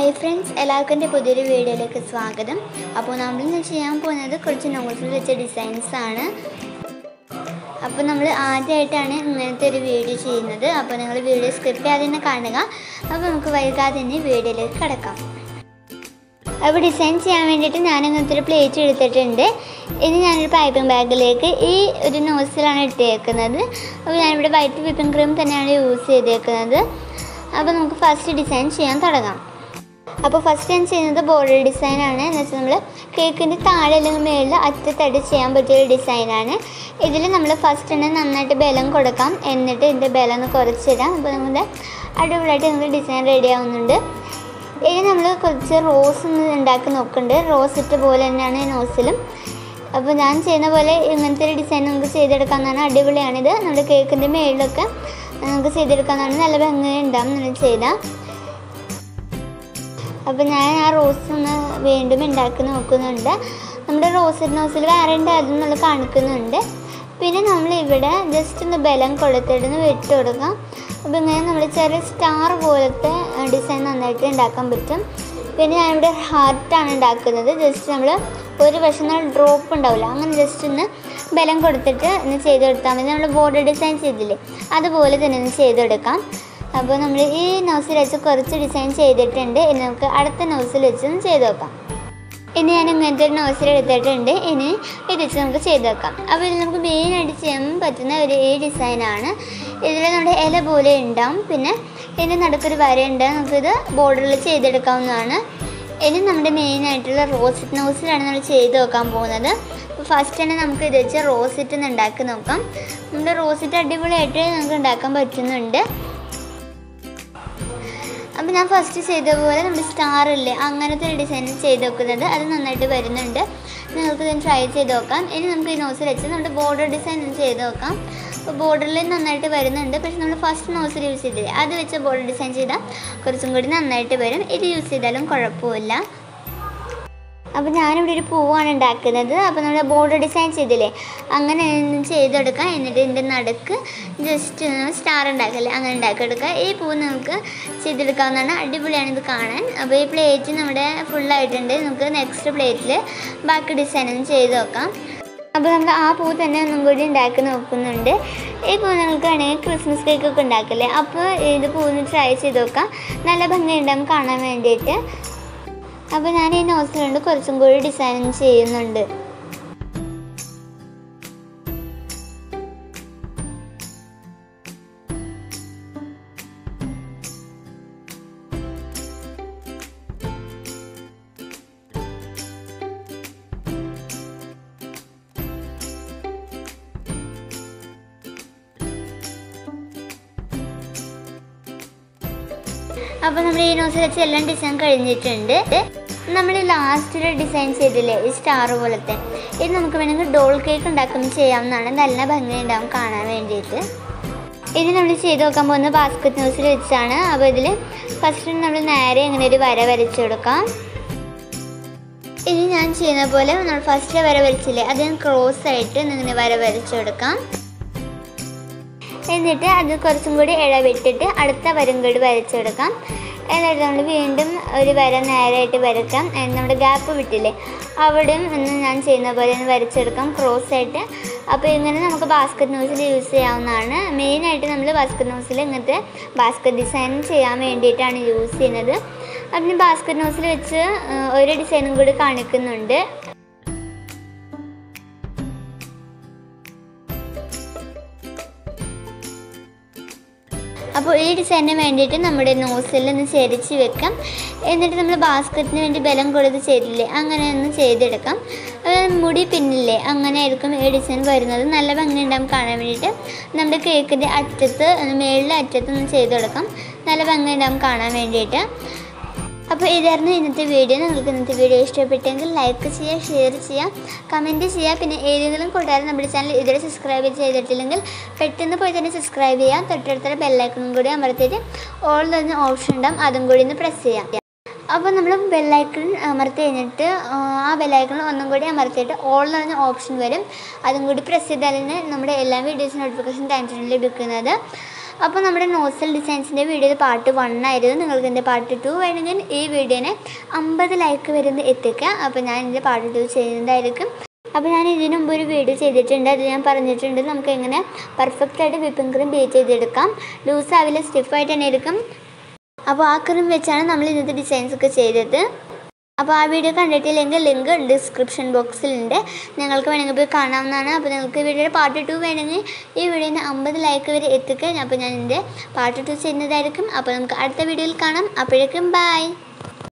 hi friends എല്ലാവർക്കും എൻ്റെ പുതിയൊരു വീഡിയോയിലേക്ക് സ്വാഗതം അപ്പോൾ നമ്മൾ ഇന്ന് ചെയ്യാൻ പോകുന്നത് കുറച്ച് നോട്ട്സിൽ വെച്ച ഡിസൈൻസ് ആണ് അപ്പോൾ നമ്മൾ ആദ്യമായിട്ടാണ് ഇങ്ങനത്തെ ഒരു വീഡിയോ ചെയ്യുന്നത് അപ്പോൾ നിങ്ങൾ വീഡിയോ സ്ക്രിപ്റ്റ് ചെയ്യാതെ തന്നെ കാണുക അപ്പോൾ നമുക്ക് വൈകാതെ തന്നെ വീഡിയോയിലേക്ക് കിടക്കാം അപ്പോൾ ഡിസൈൻ ചെയ്യാൻ വേണ്ടിയിട്ട് ഞാൻ ഇങ്ങനത്തെ ഒരു പ്ലേറ്റ് എടുത്തിട്ടുണ്ട് ഇനി ഞാനൊരു പൈപ്പിംഗ് ബാഗിലേക്ക് ഈ ഒരു നോസിലാണ് ഇട്ടേക്കുന്നത് അപ്പോൾ ഞാനിവിടെ വൈറ്റ് വിപ്പിംഗ് ക്രീം തന്നെയാണ് യൂസ് ചെയ്തേക്കുന്നത് അപ്പോൾ നമുക്ക് ഫസ്റ്റ് ഡിസൈൻ ചെയ്യാൻ തുടങ്ങാം അപ്പോൾ ഫസ്റ്റ് ഞാൻ ചെയ്യുന്നത് ബോർഡർ ഡിസൈനാണ് എന്ന് വെച്ചാൽ നമ്മൾ കേക്കിൻ്റെ താഴെ അല്ലെങ്കിൽ മുകളിൽ അറ്റത്തടി ചെയ്യാൻ പറ്റിയ ഒരു ഡിസൈനാണ് ഇതിൽ നമ്മൾ ഫസ്റ്റ് തന്നെ നന്നായിട്ട് ബലം കൊടുക്കാം എന്നിട്ട് ഇതിൻ്റെ ബലം ഒന്ന് കുറച്ചിടാം അപ്പോൾ നമ്മുടെ അടിപൊളിയായിട്ട് നമുക്ക് ഡിസൈൻ റെഡി ആവുന്നുണ്ട് ഇനി നമ്മൾ കുറച്ച് റോസ് ഒന്ന് ഉണ്ടാക്കി നോക്കുന്നുണ്ട് റോസ് ഇട്ട് പോലെ തന്നെയാണ് നോസിലും അപ്പോൾ ഞാൻ ചെയ്യുന്ന പോലെ ഇങ്ങനത്തെ ഒരു ഡിസൈൻ നമുക്ക് ചെയ്തെടുക്കാമെന്നാണ് അടിപൊളിയാണിത് നമ്മുടെ കേക്കിൻ്റെ മേളിലൊക്കെ നമുക്ക് ചെയ്തെടുക്കാമെന്നാണ് നല്ല ഭംഗി ഉണ്ടാവും നമ്മൾ ചെയ്താൽ അപ്പോൾ ഞാൻ ആ റോസ് ഒന്ന് വീണ്ടും ഉണ്ടാക്കി നോക്കുന്നുണ്ട് നമ്മുടെ റോസ് നോസിൽ വേറെ ഉണ്ടായിരുന്നു നമ്മൾ കാണിക്കുന്നുണ്ട് പിന്നെ നമ്മൾ ഇവിടെ ജസ്റ്റ് ഒന്ന് ബലം കൊടുത്തിട്ട് വിട്ട് കൊടുക്കാം അപ്പോൾ ഇങ്ങനെ നമ്മൾ ചെറിയ സ്റ്റാർ പോലത്തെ ഡിസൈൻ നന്നായിട്ട് ഉണ്ടാക്കാൻ പറ്റും പിന്നെ ഞാനിവിടെ ഹാർട്ടാണ് ഉണ്ടാക്കുന്നത് ജസ്റ്റ് നമ്മൾ ഒരു വശം നമ്മൾ ഡ്രോപ്പ് ഉണ്ടാവില്ല അങ്ങനെ ജസ്റ്റ് ഒന്ന് ബലം കൊടുത്തിട്ട് ഒന്ന് ചെയ്ത് കൊടുത്താൽ മതി നമ്മൾ ബോർഡർ ഡിസൈൻ ചെയ്തില്ലേ അതുപോലെ തന്നെ ഒന്ന് ചെയ്തെടുക്കാം അപ്പോൾ നമ്മൾ ഈ നോസിൽ വെച്ച് കുറച്ച് ഡിസൈൻ ചെയ്തിട്ടുണ്ട് ഇനി നമുക്ക് അടുത്ത നോസിൽ വെച്ച് ഒന്ന് ചെയ്ത് നോക്കാം ഇനി ഞാൻ ഇങ്ങനത്തെ ഒരു നോസിൽ എടുത്തിട്ടുണ്ട് ഇനി ഇത് വെച്ച് നമുക്ക് ചെയ്ത് നോക്കാം അപ്പോൾ ഇത് നമുക്ക് മെയിനായിട്ട് ചെയ്യാൻ പറ്റുന്ന ഒരു ഈ ഡിസൈനാണ് ഇതിൽ നമ്മുടെ ഇല പോലെ ഉണ്ടാവും പിന്നെ ഇതിൻ്റെ നടുക്കൊരു വരയുണ്ട് നമുക്കിത് ബോർഡറിൽ ചെയ്തെടുക്കാവുന്നതാണ് ഇനി നമ്മുടെ മെയിനായിട്ടുള്ള റോസിറ്റ് നോസിലാണ് നമ്മൾ ചെയ്ത് നോക്കാൻ പോകുന്നത് അപ്പോൾ ഫസ്റ്റ് തന്നെ നമുക്ക് ഇത് വെച്ച് റോസിറ്റ് ഒന്ന് ഉണ്ടാക്കി നോക്കാം നമ്മുടെ റോസിറ്റ് അടിപൊളിയായിട്ട് നമുക്ക് ഉണ്ടാക്കാൻ പറ്റുന്നുണ്ട് അപ്പോൾ ഞാൻ ഫസ്റ്റ് ചെയ്ത പോലെ നമ്മുടെ സ്റ്റാർ ഇല്ലേ അങ്ങനത്തെ ഒരു ഡിസൈൻ ചെയ്ത് നോക്കുന്നത് അത് നന്നായിട്ട് വരുന്നുണ്ട് നിങ്ങൾക്ക് ഇത് ട്രൈ ചെയ്ത് നോക്കാം ഇനി നമുക്ക് ഈ നോസിൽ വെച്ച് നമ്മുടെ ബോർഡർ ഡിസൈൻ ചെയ്ത് നോക്കാം അപ്പോൾ ബോർഡറിൽ നന്നായിട്ട് വരുന്നുണ്ട് പക്ഷെ നമ്മൾ ഫസ്റ്റ് നോസിൽ യൂസ് ചെയ്തില്ലേ അത് വെച്ച് ബോർഡർ ഡിസൈൻ ചെയ്താൽ കുറച്ചും കൂടി നന്നായിട്ട് വരും ഇത് യൂസ് ചെയ്താലും കുഴപ്പമില്ല അപ്പോൾ ഞാനിവിടെ ഒരു പൂവാണ് ഉണ്ടാക്കുന്നത് അപ്പോൾ നമ്മൾ ബോർഡർ ഡിസൈൻ ചെയ്തില്ലേ അങ്ങനെ ഒന്ന് ചെയ്തെടുക്കാം എന്നിട്ട് ഇതിൻ്റെ നടുക്ക് ജസ്റ്റ് സ്റ്റാർ ഉണ്ടാക്കല്ലേ അങ്ങനെ ഉണ്ടാക്കിയെടുക്കുക ഈ പൂ നമുക്ക് ചെയ്തെടുക്കാവുന്നതാണ് അടിപൊളിയാണ് ഇത് കാണാൻ അപ്പോൾ ഈ പ്ലേറ്റ് നമ്മുടെ ഫുള്ളായിട്ടുണ്ട് നമുക്ക് നെക്സ്റ്റ് പ്ലേറ്റിൽ ബാക്കി ഡിസൈൻ ഒന്ന് ചെയ്ത് നോക്കാം അപ്പോൾ നമ്മൾ ആ പൂ തന്നെ ഒന്നും കൂടി ഉണ്ടാക്കി നോക്കുന്നുണ്ട് ഈ പൂ നിങ്ങൾക്ക് വേണമെങ്കിൽ ക്രിസ്മസ് കേക്കൊക്കെ ഉണ്ടാക്കില്ലേ അപ്പോൾ ഇത് പൂ ഒന്ന് ട്രൈ ചെയ്ത് നോക്കാം നല്ല ഭംഗിയുണ്ടാകും കാണാൻ വേണ്ടിയിട്ട് അപ്പോൾ ഞാൻ ഈ നോസിലുണ്ട് കുറച്ചും കൂടി ഡിസൈൻ ചെയ്യുന്നുണ്ട് അപ്പോൾ നമ്മൾ ഈ നോസിൽ വെച്ച് എല്ലാം ഡിസൈൻ കഴിഞ്ഞിട്ടുണ്ട് നമ്മൾ ലാസ്റ്റിൽ ഡിസൈൻ ചെയ്തില്ലേ ഈ സ്റ്റാർ പോലത്തെ ഇത് നമുക്ക് വേണമെങ്കിൽ ഡോൾ കേക്ക് ഉണ്ടാക്കുമ്പോൾ ചെയ്യാവുന്നതാണ് നല്ല ഭംഗി ഉണ്ടാവും കാണാൻ വേണ്ടിയിട്ട് ഇനി നമ്മൾ ചെയ്ത് നോക്കാൻ പോകുന്ന ബാസ്ക്കറ്റ് ന്യൂസിൽ വെച്ചാണ് അപ്പോൾ ഇതിൽ ഫസ്റ്റ് നമ്മൾ നേരെ ഇങ്ങനെ ഒരു വര വരച്ചു കൊടുക്കാം ഇനി ഞാൻ ചെയ്യുന്ന പോലെ നമ്മൾ ഫസ്റ്റ് വര വരച്ചില്ലേ അതിന് ക്രോസ് ആയിട്ട് ഇങ്ങനെ വര വരച്ചു കൊടുക്കാം എന്നിട്ട് അത് കുറച്ചും കൂടി ഇഴവിട്ടിട്ട് അടുത്ത വരം കൂടി വരച്ചെടുക്കാം എന്നിട്ട് നമ്മൾ വീണ്ടും ഒരു വര നേരായിട്ട് വരക്കാം നമ്മുടെ ഗ്യാപ്പ് വിട്ടില്ലേ അവിടെയും ഒന്ന് ഞാൻ ചെയ്യുന്ന പോലെ ഒന്ന് വരച്ചെടുക്കാം ക്രോസ് ആയിട്ട് അപ്പോൾ ഇങ്ങനെ നമുക്ക് ബാസ്ക്കറ്റ് ന്യൂസിൽ യൂസ് ചെയ്യാവുന്നതാണ് മെയിനായിട്ട് നമ്മൾ ബാസ്ക്കറ്റ് ന്യൂസിൽ ഇങ്ങനത്തെ ബാസ്ക്കറ്റ് ഡിസൈൻ ചെയ്യാൻ വേണ്ടിയിട്ടാണ് യൂസ് ചെയ്യുന്നത് അതിന് ബാസ്ക്കറ്റ് ന്യൂസിൽ വെച്ച് ഒരു ഡിസൈനും കൂടി കാണിക്കുന്നുണ്ട് അപ്പോൾ ഈ ഡിസൈനിന് വേണ്ടിയിട്ട് നമ്മുടെ നോസിൽ ഒന്ന് ചരിച്ച് വെക്കാം എന്നിട്ട് നമ്മൾ ബാസ്ക്കറ്റിന് വേണ്ടി ബലം കൊടുത്ത് ചെയ്തില്ലേ അങ്ങനെ ഒന്ന് ചെയ്തെടുക്കാം മുടി പിന്നില്ലേ അങ്ങനെ ആയിരിക്കും ഈ ഡിസൈൻ വരുന്നത് നല്ല ഭംഗി ഉണ്ടാകും കാണാൻ വേണ്ടിയിട്ട് നമ്മുടെ കേക്കിൻ്റെ അറ്റത്ത് മേളിലെ അറ്റത്ത് ഒന്ന് ചെയ്തെടുക്കാം നല്ല ഭംഗി ഉണ്ടാകും കാണാൻ വേണ്ടിയിട്ട് അപ്പോൾ ഇതായിരുന്നു ഇന്നത്തെ വീഡിയോ നിങ്ങൾക്ക് ഇന്നത്തെ വീഡിയോ ഇഷ്ടപ്പെട്ടെങ്കിൽ ലൈക്ക് ചെയ്യുക ഷെയർ ചെയ്യുക കമൻറ്റ് ചെയ്യുക പിന്നെ ഏതെങ്കിലും കൂട്ടുകാരും നമ്മുടെ ചാനൽ ഇതുവരെ സബ്സ്ക്രൈബ് ചെയ്തിട്ടില്ലെങ്കിൽ പെട്ടെന്ന് പോയി തന്നെ സബ്സ്ക്രൈബ് ചെയ്യാം തൊട്ടടുത്തുള്ള ബെല്ലൈക്കണും കൂടി അമർത്തിയിട്ട് ഓൾ തന്നെ ഓപ്ഷൻ ഉണ്ടാകും അതും കൂടി ഒന്ന് പ്രസ് ചെയ്യാം അപ്പോൾ നമ്മൾ ബെല്ലൈക്കൺ അമർത്തി കഴിഞ്ഞിട്ട് ആ ബെല്ലൈക്കൺ ഒന്നും കൂടി അമർത്തിയിട്ട് ഓൾ എന്ന് പറഞ്ഞ ഓപ്ഷൻ വരും അതും കൂടി പ്രസ് ചെയ്താൽ നമ്മുടെ എല്ലാ വീഡിയോസും നോട്ടിഫിക്കേഷൻ ടൈം ലഭിക്കുന്നത് അപ്പോൾ നമ്മുടെ നോസൽ ഡിസൈൻസിൻ്റെ വീഡിയോയിൽ പാർട്ട് വൺ ആയിരുന്നു നിങ്ങൾക്ക് എൻ്റെ പാർട്ട് ടു വേണമെങ്കിൽ ഈ വീഡിയോനെ അമ്പത് ലൈക്ക് വരുന്ന എത്തിക്കുക അപ്പോൾ ഞാൻ എൻ്റെ പാർട്ട് ടു ചെയ്യുന്നതായിരിക്കും അപ്പോൾ ഞാൻ ഇതിനു മുമ്പ് ഒരു വീഡിയോ ചെയ്തിട്ടുണ്ട് അത് ഞാൻ പറഞ്ഞിട്ടുണ്ട് നമുക്ക് എങ്ങനെ പെർഫെക്റ്റ് ആയിട്ട് വിപ്പിംഗ് ക്രീം ബേക്ക് ചെയ്തെടുക്കാം ലൂസ് ആവില്ല സ്റ്റിഫായിട്ട് തന്നെ ഇരിക്കും അപ്പോൾ ആ ക്രീം വെച്ചാണ് നമ്മൾ ഇന്നത്തെ ഡിസൈൻസ് ഒക്കെ ചെയ്തത് അപ്പോൾ ആ വീഡിയോ കണ്ടിട്ടില്ലെങ്കിൽ ലിങ്ക് ഡിസ്ക്രിപ്ഷൻ ബോക്സിലുണ്ട് നിങ്ങൾക്ക് വേണമെങ്കിൽ പോയി കാണാവുന്നതാണ് അപ്പോൾ നിങ്ങൾക്ക് വീഡിയോയുടെ പാർട്ട് ടു വേണമെങ്കിൽ ഈ വീഡിയോന് അമ്പത് ലൈക്ക് വരെ എത്തിക്കുക അപ്പോൾ ഞാൻ എൻ്റെ പാർട്ട് ടു ചെയ്യുന്നതായിരിക്കും അപ്പോൾ നമുക്ക് അടുത്ത വീഡിയോയിൽ കാണാം അപ്പോഴേക്കും ബൈ